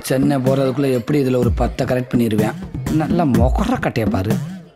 சென்னை போகிறதுக்குள்ளே எப்படி இதில் ஒரு பத்தை கரெக்ட் பண்ணிடுவேன் நல்லா மொகர கட்டையை பாரு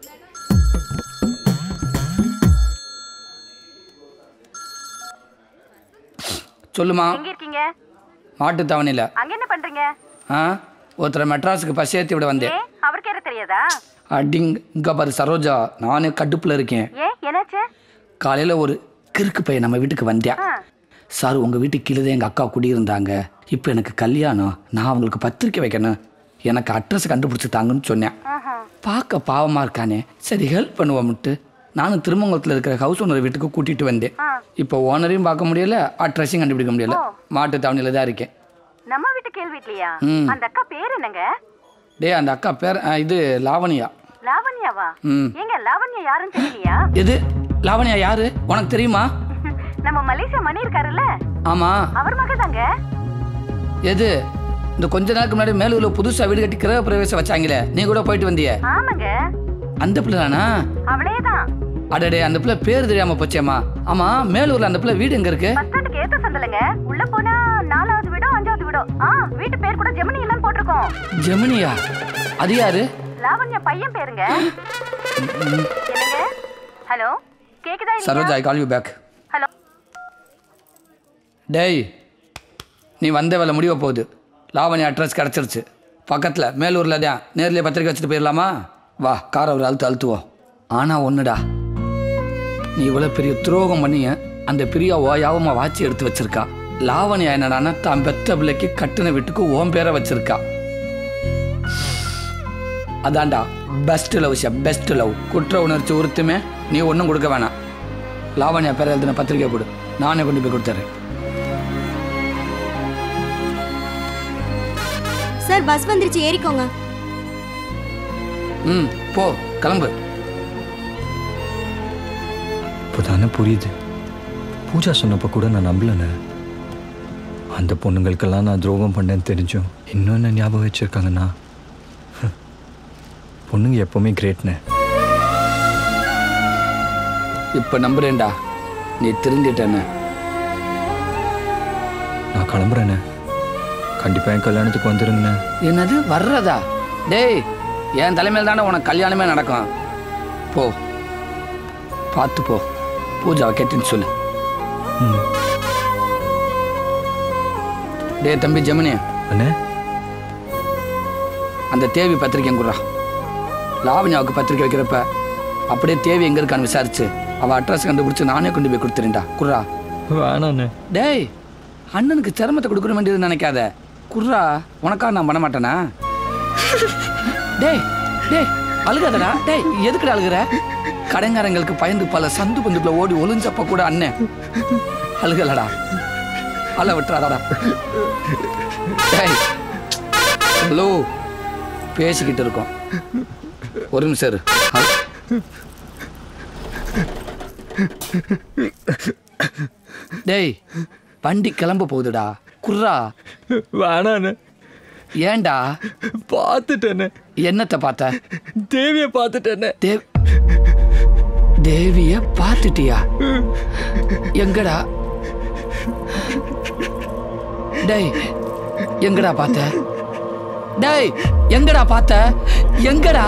சொல்லுமா எங்க இருக்கீங்க மாட்டுத்தாவணியில் அங்க என்ன பண்றீங்க ஆ ஒருத்தரை மெட்ராஸுக்கு பஸ் ஏற்றி விட வந்தேன் ஏ அவருக்கு யாரும் தெரியாதா அடிங் இங்கே பாரு சரோஜா நானே கடுப்பில் இருக்கேன் ஏ என்னாச்சு காலையில் ஒரு கிறுக்கு பையன் நம்ம வீட்டுக்கு வந்தேன் ஆ. சார் உங்கள் வீட்டுக்கு கீழே தான் எங்கள் அக்கா குடியிருந்தாங்க இப்போ எனக்கு கல்யாணம் நான் அவங்களுக்கு பத்திரிக்கை வைக்கணும் எனக்கு அட்ரஸ் கண்டுபிடிச்சி தாங்கன்னு சொன்னேன் ஆஹா. பார்க்க பாவமாக இருக்கானே சரி ஹெல்ப் பண்ணுவோம்ட்டு நானும் திருமங்கலத்தில் இருக்கிற ஹவுஸ் ஓனர் வீட்டுக்கு கூட்டிகிட்டு வந்தேன் ஆ. இப்போ ஓனரையும் பார்க்க முடியல அட்ரஸையும் கண்டுபிடிக்க முடியல ஓ. மாட்டு தாவணியில் தான் இருக்கேன் நம்ம வீட்டு கேள்வி இல்லையா ம். அந்த அக்கா பேர் என்னங்க டேய் அந்த அக்கா பேர் ஆ, இது லாவணியா லாவண்யாவா ம் ஏங்க லாவண்யா யாருன்னு தெரியலையா எது லாவணியா யாரு உனக்கு தெரியுமா நம்ம மலேசியா மணி இருக்காருல்ல ஆமாம் அவர் மகதாங்க எது இந்த கொஞ்ச நாளுக்கு முன்னாடி மேலூர்ல புதுசா வீடு கட்டி கிரக பிரவேசம் வச்சாங்களே நீ கூட போயிட்டு வந்தியே ஆமாங்க அந்த பிள்ளை தானா அவளேதான் அடடே அந்த பிள்ளை பேர் தெரியாம போச்சேம்மா ஆமா மேலூர்ல அந்த பிள்ளை வீடு எங்க இருக்கு பஸ் ஸ்டாண்டுக்கு ஏத்த சந்தலங்க உள்ள போனா நாலாவது வீடோ அஞ்சாவது வீடோ ஆ வீட்டு பேர் கூட ஜெமினி எல்லாம் போட்டிருக்கோம் ஜெமினியா அது யாரு லாவண்யா பையன் பேருங்க என்னங்க ஹலோ கேக்குதா இல்லையா? Saroja I call you back hello டேய் நீ வந்த வேலை முடிய போகுது லாவணி அட்ரஸ் கிடச்சிருச்சு பக்கத்தில் மேலூரில் தான் நேர்லயே பத்திரிக்கை வச்சுட்டு போயிடலாமா வா காரை ஒரு அழுத்து அழுத்துவோம் ஆனால் ஒன்றுடா நீ இவ்வளோ பெரிய துரோகம் பண்ணிய அந்த பிரியா ஓயாவமாக வாட்சி எடுத்து வச்சிருக்கா லாவணியா என்னடான்னா தான் பெத்த பிள்ளைக்கு கட்டின வீட்டுக்கு ஓம் பேரை வச்சிருக்கா அதான்டா பெஸ்ட் லவ் ஷா பெஸ்ட் லவ் குற்ற உணர்ச்சி உறுத்துமே நீ ஒன்றும் கொடுக்க வேணாம் லாவண்யா பேர் எழுதின பத்திரிக்கை கொடு நானே கொண்டு போய் கொடுத்துறேன் சார் பஸ் வந்துருச்சு ஏறிக்கோங்க ம் போ கிளம்பு இப்போதானே புரியுது பூஜா சொன்னப்போ கூட நான் நம்பலண்ணே அந்த பொண்ணுங்களுக்கெல்லாம் நான் துரோகம் பண்ணேன்னு தெரிஞ்சும் இன்னும் என்ன ஞாபகம் வச்சுருக்காங்கண்ணா பொண்ணுங்க எப்போவுமே கிரேட்ண்ணே இப்போ நம்புறேன்டா நீ திருந்திட்டேன்னு நான் கிளம்புறேண்ணே கண்டிப்பாக என் கல்யாணத்துக்கு வந்துருங்கண்ணே என்னது வர்றதா டேய் என் தலைமையில் தானே உனக்கு கல்யாணமே நடக்கும் போ பார்த்து போ பூஜாவை கேட்டுன்னு சொல்லு ம் டேய் தம்பி ஜெமினி அண்ணே அந்த தேவி பத்திரிக்கை குடுறா லாவண்யாவுக்கு பத்திரிக்கை வைக்கிறப்ப அப்படியே தேவி எங்கே இருக்கான்னு விசாரிச்சு அவள் அட்ரஸ் கண்டுபிடிச்சு நானே கொண்டு போய் கொடுத்துறேன்டா குர்ரா வேணாண்ணே டேய் அண்ணனுக்கு சிரமத்தை கொடுக்கணும் வேண்டியது நினைக்காத குர்ரா உனக்கா நான் பண்ண மாட்டேனா டேய் டேய் அழுகாதடா டேய் எதுக்குடா அழுகுற கடைங்காரங்களுக்கு பயந்து பல சந்து பந்துக்குள்ள ஓடி ஒளிஞ்சப்ப கூட அண்ணன் அழுகலடா அழ விட்டுறாதடா டேய் ஹலோ பேசிக்கிட்டு இருக்கோம் ஒரு நிமிஷம் இரு. ஹல்- டேய் வண்டி கிளம்ப போகுதுடா குர்ரா வேணாண்ணே ஏன்டா பார்த்துட்டேண்ணே என்னத்தை பார்த்த தேவியை பார்த்துட்டேண்ணே தேவ் தேவிய பார்த்துட்டியா எங்கடா டேய் எங்கடா பார்த்த டேய் எங்கடா பார்த்த எங்கடா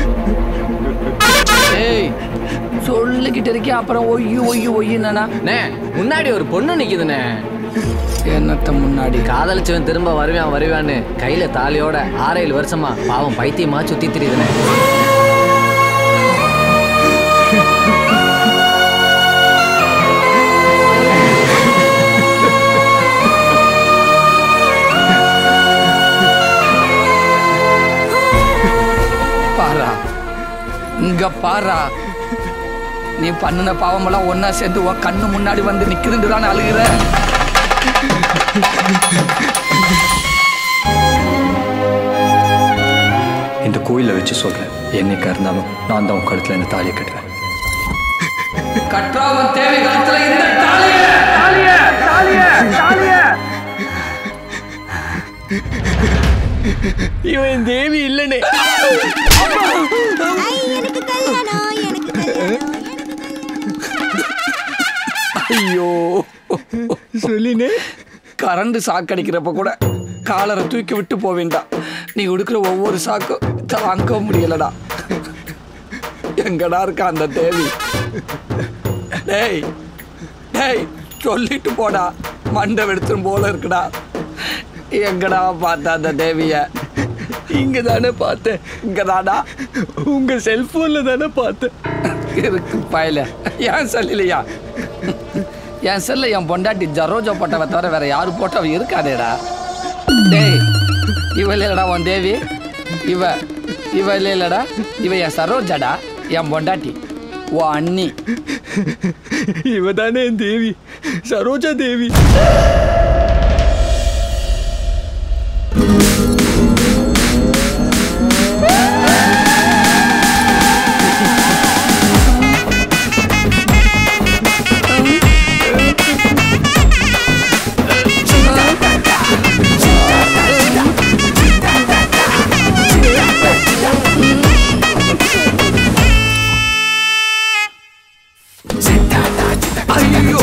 டேய் சொல்லிக்கிட்டு இருக்கேன் அப்புறம் ஒய்யு ஒய்யு ஒய்யுனா அண்ணே முன்னாடி ஒரு பொண்ணு நிக்குதுண்ணே என்னத்த முன்னாடி காதலிச்சவன் திரும்ப வருவான் வருவான்னு கையில தாலியோட ஆறேழு வருஷமா பாவம் பைத்தியமா சுத்தி திரியுதுண்ணே பாரா இங்க பாரா நீ பண்ணுன பாவமெல்லாம் ஒன்னா சேர்ந்து உன் கண்ணு முன்னாடி வந்து நிக்குதுன்னு தானே அழுகிற இந்த கோயிலில் வச்சு சொல்கிறேன் என்னைக்கா இருந்தாலும் நான் தான் உன் கழுத்தில் இந்த தாலியை கட்டுவேன் கற்றாவன் தேவை காலத்துல இந்த தாலிய இவன் தேவி இல்லைனே எனக்கு கல்யாணம் எனக்கு கல்யாணம் ஐயோ சொல்லினே கரண்ட் சாக்கடிக்கிறப்ப கூட காலரை தூக்கி விட்டு போவேண்டா நீ உடுக்கிற ஒவ்வொரு சாக்கும் தாங்க முடியலடா எங்கடா இருக்கா அந்த தேவி டேய் டேய் சொல்லிட்டு போடா மண்டை வெடுத்துரும் போல இருக்குடா எங்கடா பார்த்த அந்த தேவிய இங்க தானே பார்த்தேன் இங்கதாடா உங்க செல்போன்ல தானே பார்த்தேன் இருக்கு பயல ஏன் செல்லையா என் செல்ல என் பொண்டாட்டி ஜரோஜா போட்டவ தவிர வேற யாரு போட்டவ இருக்காதேடா டேய் இவ இல்லடா உன் தேவி இவ இவ இல்ல இல்லடா இவ என் சரோஜாடா என் பொண்டாட்டி ஓ அண்ணி இவ தானே என் தேவி சரோஜா தேவி ஐயோ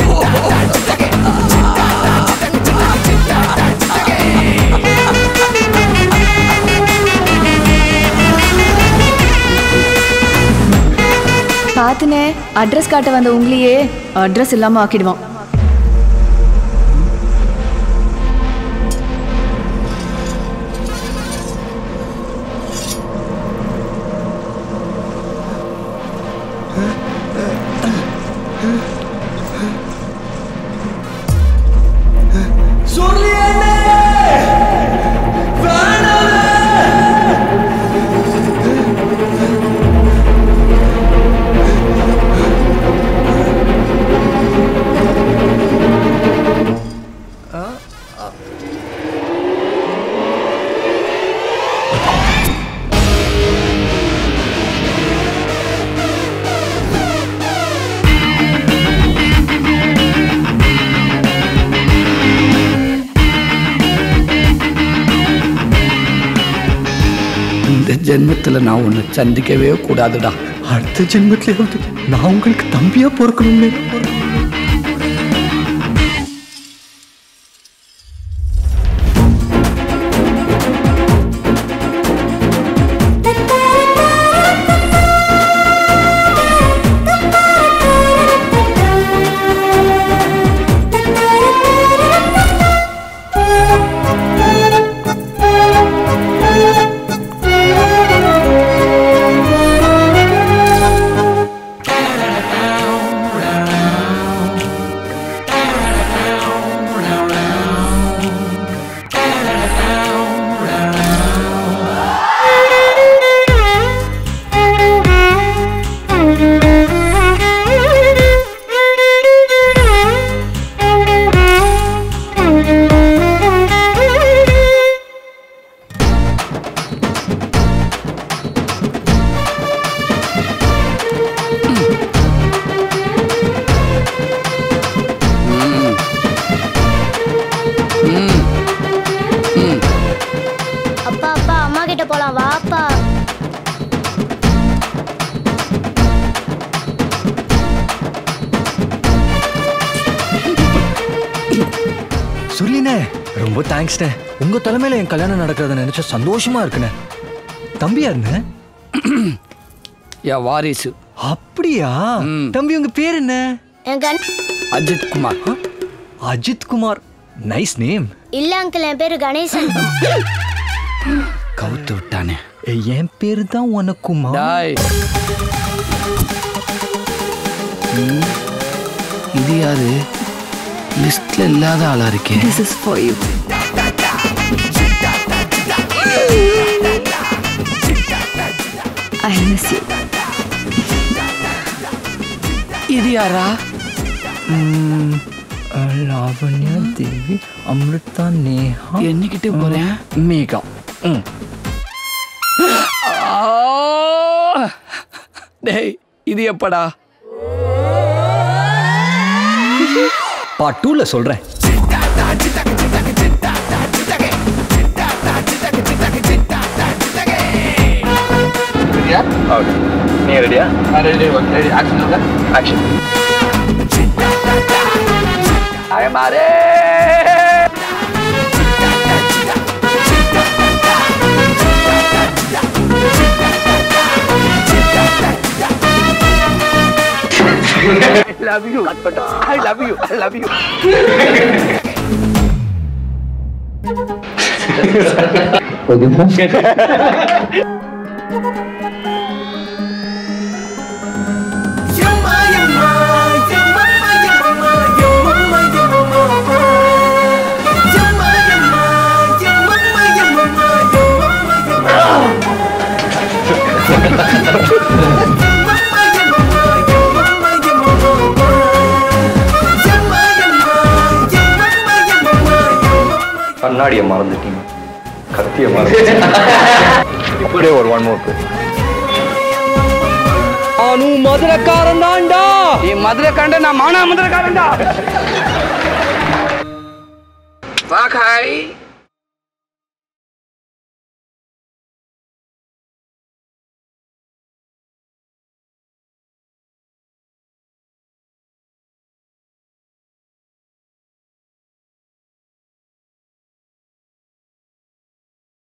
பார்த்துனே அட்ரஸ் காட்ட வந்த உங்களையே அட்ரஸ் இல்லாம ஆக்கிடுவான் இந்த ஜென்மத்துல நான் உன்னை சந்திக்கவே கூடாதுடா அடுத்த ஜென்மத்திலேயாவது நான் உங்களுக்கு தம்பியா பொறுக்கணும்னு அப்பா அப்பா அம்மா கிட்ட போலாம் வாப்பா சொல்லினே ரொம்ப தேங்க்ஸ்ண்ணே உங்க தலைமையில என் கல்யாணம் நடக்கிறத நினைச்சா சந்தோஷமா இருக்குண்ணே தம்பி யாருண்ணே என் வாரிசு அப்படியா ம். தம்பி உங்க பேர் என்ன என் கண் அஜித் குமார் அஜித் குமார் நைஸ் நேம் இல்ல அங்கிள் என் பேரு கணேசன் கவுத்து விட்டானே என் பேரு தான் உனக்குமா டாய் ம், இது யாரு லிஸ்ட்ல இல்லாத ஆளா இருக்கே this is for you I miss you இது யாரா ம், அஹ், லாவண்யா தேவி அமிர்தா நேஹா என்னைக்கிட்டே போறேன் மேகா ம். ஆ! டேய் இது எப்படா பார்ட் டூல சொல்றேன் நீ ரெடியா ஆக்ஷன் மாறே love you I love you I love you கண்ணாடியை மறந்துட்டீங்க கத்தியை மறந்துட்டீங்க இப்படியே ஒரு ஒன் மோர் நீ மதுரைக்காரன் தான்டா நீ மதுரைக்காரன் நான் மானா மதுரைக்காரன்டா